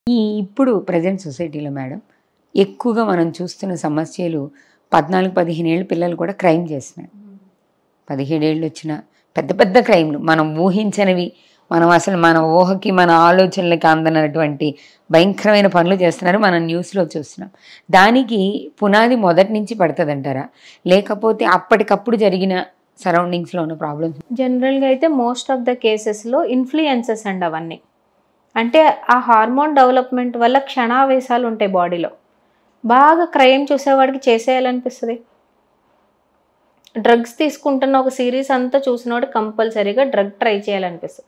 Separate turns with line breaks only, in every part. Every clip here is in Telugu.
ఈ ఇప్పుడు ప్రజెంట్ సొసైటీలో మేడం ఎక్కువగా మనం చూస్తున్న సమస్యలు పద్నాలుగు పదిహేను ఏళ్ళ పిల్లలు కూడా క్రైమ్ చేస్తున్నారు పదిహేడేళ్ళు వచ్చిన పెద్ద పెద్ద క్రైమ్లు మనం ఊహించనివి మనం అసలు మన ఊహకి మన ఆలోచనలకి అందనటువంటి భయంకరమైన పనులు చేస్తున్నారు మనం న్యూస్లో చూస్తున్నాం దానికి పునాది మొదటి నుంచి పడుతుందంటారా లేకపోతే అప్పటికప్పుడు జరిగిన సరౌండింగ్స్లో ఉన్న ప్రాబ్లమ్స్
జనరల్గా అయితే మోస్ట్ ఆఫ్ ద కేసెస్లో ఇన్ఫ్లుయెన్సెస్ అండి అవన్నీ అంటే ఆ హార్మోన్ డెవలప్మెంట్ వల్ల క్షణావేశాలు ఉంటాయి బాడీలో బాగా క్రైమ్ చూసేవాడికి చేసేయాలనిపిస్తుంది డ్రగ్స్ తీసుకుంటున్న ఒక సిరీస్ అంతా చూసినవాడు కంపల్సరీగా డ్రగ్ ట్రై చేయాలనిపిస్తుంది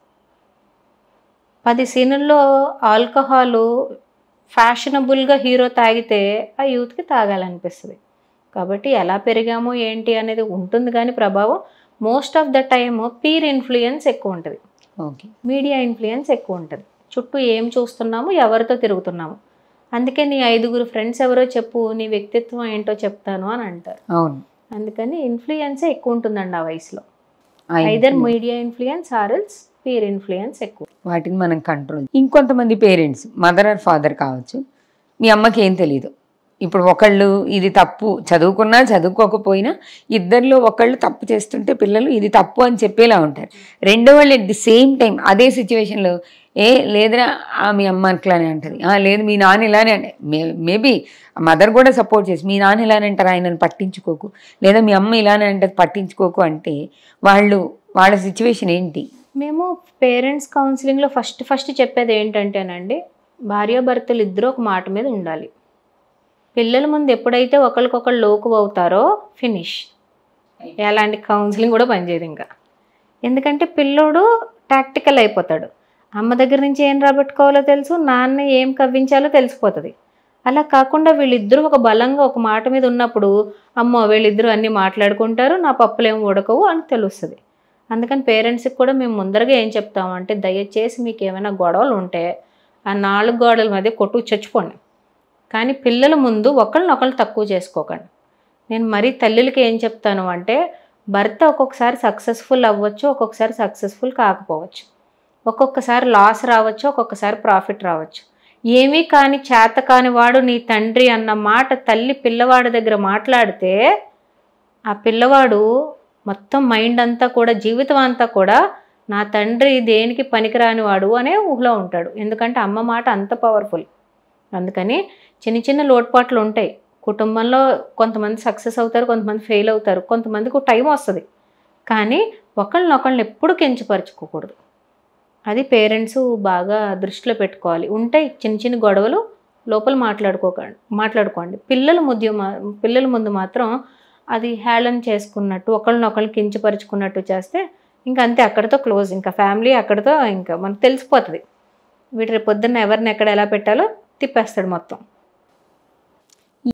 పది సీనుల్లో ఆల్కహాలు ఫ్యాషనబుల్గా హీరో తాగితే ఆ యూత్కి తాగాలనిపిస్తుంది కాబట్టి ఎలా పెరిగామో ఏంటి అనేది ఉంటుంది కానీ ప్రభావం most of the time peer influence ఎక్కువ ఉంటుంది
ఓకే
మీడియా ఇన్ఫ్లుయెన్స్ ఎక్కువ ఉంటుంది చుట్టూ ఏం చూస్తున్నాము ఎవరితో తిరుగుతున్నాము అందుకే నీ ఐదుగురు ఫ్రెండ్స్ ఎవరో చెప్పు నీ వ్యక్తిత్వం ఏంటో చెప్తాను అని అంటారు
అవును
అందుకని ఇన్ఫ్లుయెన్సే ఎక్కువ ఉంటుందండి ఆ వయసులో
ఆ
either
influence.
Media influence or else peer influence ఎక్కువ
వాటిని మనం కంట్రోల్ ఇంకొంతమంది పేరెంట్స్ మదర్ ఆర్ ఫాదర్ కావచ్చు మీ అమ్మకి ఏం తెలియదు ఇప్పుడు ఒకళ్ళు ఇది తప్పు చదువుకున్నా చదువుకోకపోయినా ఇద్దరిలో ఒకళ్ళు తప్పు చేస్తుంటే పిల్లలు ఇది తప్పు అని చెప్పేలా ఉంటారు రెండో వాళ్ళు ఎట్ ది సేమ్ టైం అదే సిచ్యువేషన్లో ఏ లేదురా ఆ మీ అమ్మ అట్లానే అంటది "ఆ, లేదు మీ నాన్న ఇలానే అంటే మే మేబీ మదర్ కూడా సపోర్ట్ చేసి మీ నాన్న ఇలానే అంటారు ఆయనను పట్టించుకోకు లేదా మీ అమ్మ ఇలానే అంటది పట్టించుకోకు అంటే వాళ్ళు వాళ్ళ సిచ్యువేషన్ ఏంటి
మేము పేరెంట్స్ కౌన్సిలింగ్లో ఫస్ట్ ఫస్ట్ చెప్పేది ఏంటంటేనండి భార్యాభర్తలు ఇద్దరు ఒక మాట మీద ఉండాలి పిల్లల ముందు ఎప్పుడైతే ఒకరికొకరు లోకు అవుతారో ఫినిష్ ఎలాంటి కౌన్సిలింగ్ కూడా పనిచేయదు ఇంకా ఎందుకంటే పిల్లోడు టాక్టికల్ అయిపోతాడు అమ్మ దగ్గర నుంచి ఏం రాబట్టుకోవాలో తెలుసు నాన్న ఏం కవ్వించాలో తెలిసిపోతుంది అలా కాకుండా వీళ్ళిద్దరూ ఒక బలంగా ఒక మాట మీద ఉన్నప్పుడు అమ్మో వీళ్ళిద్దరూ అన్నీ మాట్లాడుకుంటారు నా పప్పులేం ఉడకవు అని తెలుస్తుంది అందుకని పేరెంట్స్కి కూడా మేము ముందరగా ఏం చెప్తామంటే దయచేసి మీకు ఏమైనా గొడవలు ఉంటే ఆ నాలుగు గోడల మధ్య కొట్టు చచ్చిపోండి కానీ పిల్లల ముందు ఒకళ్ళనొకళ్ళు తక్కువ చేసుకోకండి నేను మరీ తల్లులకి ఏం చెప్తాను అంటే భర్త ఒక్కొక్కసారి సక్సెస్ఫుల్ అవ్వచ్చు ఒక్కొక్కసారి సక్సెస్ఫుల్ కాకపోవచ్చు ఒక్కొక్కసారి లాస్ రావచ్చు ఒక్కొక్కసారి ప్రాఫిట్ రావచ్చు ఏమీ కాని చేత కాని వాడు నీ తండ్రి అన్న మాట తల్లి పిల్లవాడి దగ్గర మాట్లాడితే ఆ పిల్లవాడు మొత్తం మైండ్ అంతా కూడా జీవితం అంతా కూడా నా తండ్రి దేనికి పనికిరాని వాడు అనే ఊహలో ఉంటాడు ఎందుకంటే అమ్మ మాట అంత పవర్ఫుల్ అందుకని చిన్న చిన్న లోటుపాట్లు ఉంటాయి కుటుంబంలో కొంతమంది సక్సెస్ అవుతారు కొంతమంది ఫెయిల్ అవుతారు కొంతమందికి టైం వస్తుంది కానీ ఒకళ్ళనొకళ్ళని ఎప్పుడు కించపరచుకోకూడదు అది పేరెంట్స్ బాగా దృష్టిలో పెట్టుకోవాలి ఉంటాయి చిన్న చిన్న గొడవలు లోపల మాట్లాడుకోకండి మాట్లాడుకోండి పిల్లల ముద్దు మా- పిల్లల ముందు మాత్రం అది హేళన చేసుకున్నట్టు ఒకళ్ళనొకళ్ళు కించపరుచుకున్నట్టు చేస్తే ఇంకా అంతే అక్కడితో క్లోజ్ ఇంకా ఫ్యామిలీ అక్కడితో ఇంకా మనకు తెలిసిపోతుంది వీటి రేపు పొద్దున్న ఎవరిని ఎక్కడ ఎలా పెట్టాలో తిప్పేస్తాడు మొత్తం